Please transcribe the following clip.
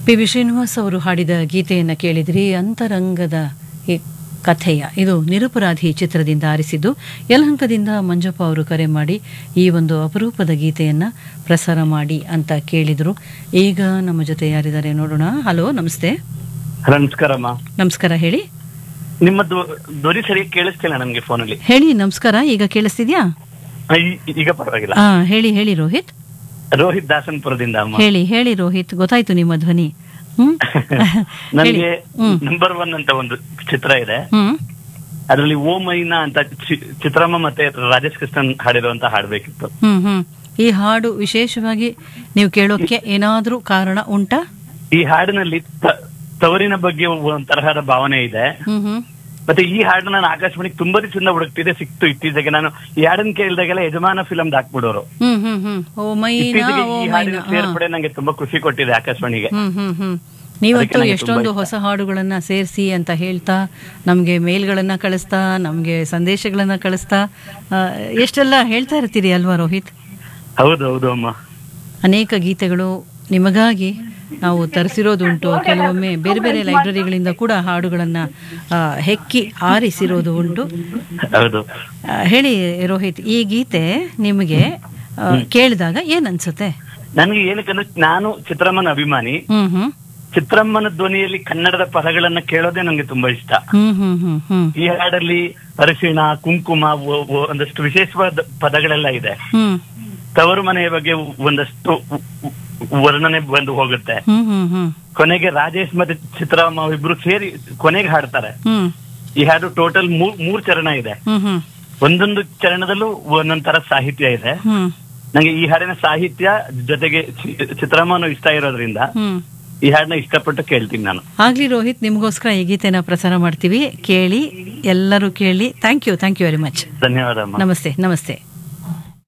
P V Srinivas ಅವರು ಹಾಡಿದ ಗೀತೆಯನ್ನು ಕೇಳಿದ್ರಿ ಅಂತರಂಗದ ಈ ಕಥೆಯ ಇದು ನಿರಪರಾಧಿ ಚಿತ್ರದಿಂದ ಆರಿಸಿದ್ದು ಯಲಹಂಕದಿಂದ ಮಂಜಪ್ಪ ಅವರು ಕರೆ ಮಾಡಿ ಈ ಒಂದು ಅಪರೂಪದ ಗೀತೆಯನ್ನು ಪ್ರಸಾರ ಮಾಡಿ ಅಂತ ಕೇಳಿದರು ಈಗ ನಮ್ಮ ಜೊತೆ ಯಾರಿದ್ದಾರೆ ನೋಡೋಣ ಹಲೋ ನಮಸ್ತೆ ನಮಸ್ಕಾರಮ್ಮ ನಮಸ್ಕಾರ ಹೇಳಿ ನಿಮ್ಮ ಧ್ವ- ಧ್ವನಿ ಸರಿಯಾಗಿ ಕೇಳಿಸ್ತಿಲ್ಲ ನಮ್ಗೆ ಫೋನಲ್ಲಿ ಹೇಳಿ ನಮಸ್ಕಾರ ಈಗ ಕೇಳಿಸ್ತಿದ್ಯಾ ಈಗ ಪರವಾಗಿಲ್ಲ ಹಾ ಹೇಳಿ ಹೇಳಿ ರೋಹಿತ್ ರೋಹಿತ್ ದಾಸನ್ಪುರದಿಂದ ಅಮ್ಮ ಹೇಳಿ ಹೇಳಿ ರೋಹಿತ್ ಗೊತ್ತಾಯ್ತು ನಿಮ್ಮ ಧ್ವನಿ ಹ್ಮ್ ಹೇಳಿ ನನಗೆ ಹ್ಮ್ ನಂಬರ್ ಒನ್ ಅಂತ ಒಂದು ಚಿತ್ರ ಇದೆ ಹ್ಮ್ ಅದರಲ್ಲಿ ಓ ಮೈನಾ ಅಂತ ಚಿ- ಚಿತ್ರಮ್ಮ ಮತ್ತೆ ರಾಜೇಶ್ ಕೃಷ್ಣನ್ ಹಾಡಿರುವಂತ ಹಾಡ್ಬೇಕಿತ್ತು ಹ್ಮ್ ಹ್ಮ್ ಈ ಹಾಡು ವಿಶೇಷವಾಗಿ ನೀವು ಕೇಳೋಕೆ ಏನಾದ್ರೂ ಕಾರಣ ಉಂಟಾ ಈ ಹಾಡಿನಲ್ಲಿ ತ- ತವರಿನ ಬಗ್ಗೆ ಒಂತರಹದ ಭಾವನೆ ಇದೆ ಹ್ಮ್ ಹ್ಮ್ ಮತ್ತೆ ಈ ಹಾಡು ನಾನು ಆಕಾಶವಾಣಿಗೆ ತುಂಬಾ ದಿವಸದಿಂದ ಹುಡುಕ್ತಿದ್ದೆ ಸಿಕ್ತು ಇತ್ತೀಚೆಗೆ ನಾನು ಈ ಹಾಡನ್ನ ಕೇಳಿದಾಗೆಲ್ಲ ಯಜಮಾನ ಫಿಲಂ ಹಾಕ್ಬಿಡೋರು ಹ್ಮ್ ಹ್ಮ್ ಹ್ಮ್ ಓ ಮೈನಾ ಇತ್ತೀಚೆಗೆ ಓ ಈ ಹಾಡಿನ ಮೈನಾ ಹಾ. ಸೇರ್ಪಡೆ ನಂಗೆ ತುಂಬಾ ಖುಷಿ ಕೊಟ್ಟಿದೆ ಆಕಾಶವಾಣಿಗೆ ಹ್ಮ್ ಹ್ಮ್ ಹ್ಮ್ ನೀವಂತೂ ನಂಗೆ ಎಷ್ಟೊಂದು ತುಂಬಾ ಹೊಸ ಹಾಡುಗಳನ್ನ ಸೇರಿಸಿ ಅಂತ ಹೇಳ್ತಾ ನಮಗೆ ಮೇಲ್ಗಳನ್ನ ಕಳಿಸ್ತಾ ನಮಗೆ ಸಂದೇಶಗಳನ್ನ ಕಳಿಸ್ತಾ ಆ, ಎಷ್ಟೆಲ್ಲ ಹೇಳ್ತಾ ಇರ್ತೀರಿ ಅಲ್ವಾ ರೋಹಿತ್ ಹೌದು ಹೌದು ಅಮ್ಮ ಅನೇಕ ಗೀತೆಗಳು ನಿಮಗಾಗಿ ನಾವು ತರಿಸಿರೋದುಂಟು ಕೆಲವೊಮ್ಮೆ ಬೇರೆ ಬೇರೆ ಲೈಬ್ರರಿಗಳಿಂದ ಕೂಡ ಹಾಡುಗಳನ್ನು ಹೆಕ್ಕಿ ಆರಿಸಿರೋದು ಉಂಟು ಹೌದು ಆ, ಹೇಳಿ ರೋಹಿತ್ ಈ ಗೀತೆ ನಿಮಗೆ ಆ, ಕೇಳಿದಾಗ ಏನ್ ಅನ್ಸುತ್ತೆ ನನಗೆ ಏನಕ್ಕಂದ್ರೆ ನಾನು ಚಿತ್ರಮ್ಮನ ಅಭಿಮಾನಿ ಹ್ಮ್ ಹ್ಮ್ ಚಿತ್ರಮ್ಮನ ಧ್ವನಿಯಲ್ಲಿ ಕನ್ನಡದ ಪದಗಳನ್ನ ಕೇಳೋದೇ ನಂಗೆ ತುಂಬಾ ಇಷ್ಟ ಹ್ಮ್ ಹ್ಮ್ ಹ್ಮ್ ಹ್ಮ್ ಈ ಹಾಡಲ್ಲಿ ಅರಿಶಿಣ ಕುಂಕುಮ ಒ- ಒ- ಒಂದಷ್ಟು ವಿಶೇಷವಾದ ಪದಗಳೆಲ್ಲ ಇದೆ ಹ್ಮ್ ತವರು ಮನೆಯ ಬಗ್ಗೆ ಒಂದಷ್ಟು ವರ್ಣನೆ ಬಂದು ಹೋಗುತ್ತೆ ಹ್ಮ್ ಹ್ಮ್ ಹ್ಮ್ ಕೊನೆಗೆ ರಾಜೇಶ್ ಮತ್ತೆ ಚಿತ್ರಮ್ಮ ಇಬ್ರು ಸೇರಿ ಕೊನೆಗೆ ಹಾಡ್ತಾರೆ ಹ್ಮ್ ಈ ಹಾಡು ಟೋಟಲ್ ಮೂರ್ ಮೂರ್ ಚರಣ ಇದೆ ಹ್ಮ್ ಹ್ಮ್ ಒಂದೊಂದು ಚರಣದಲ್ಲೂ ಒಂದೊಂದ್ ತರ ಸಾಹಿತ್ಯ ಇದೆ ಹ್ಮ್ ನಂಗೆ ಈ ಹಾಡಿನ ಸಾಹಿತ್ಯ ಜೊತೆಗೆ ಚಿ- ಚಿತ್ರಮ್ಮನು ಇಷ್ಟ ಇರೋದ್ರಿಂದ ಹ್ಮ್ ಈ ಹಾಡನ್ನ ಇಷ್ಟಪಟ್ಟು ಕೇಳ್ತೀನಿ ನಾನು ಆಗ್ಲಿ ರೋಹಿತ್ ನಿಮಗೋಸ್ಕರ ಈ ಗೀತೆನ ಪ್ರಸಾರ ಮಾಡ್ತೀವಿ ಕೇಳಿ ಎಲ್ಲರೂ ಕೇಳಿ thank you thank you very much ಧನ್ಯವಾದ ಅಮ್ಮ ನಮಸ್ತೆ ನಮಸ್ತೆ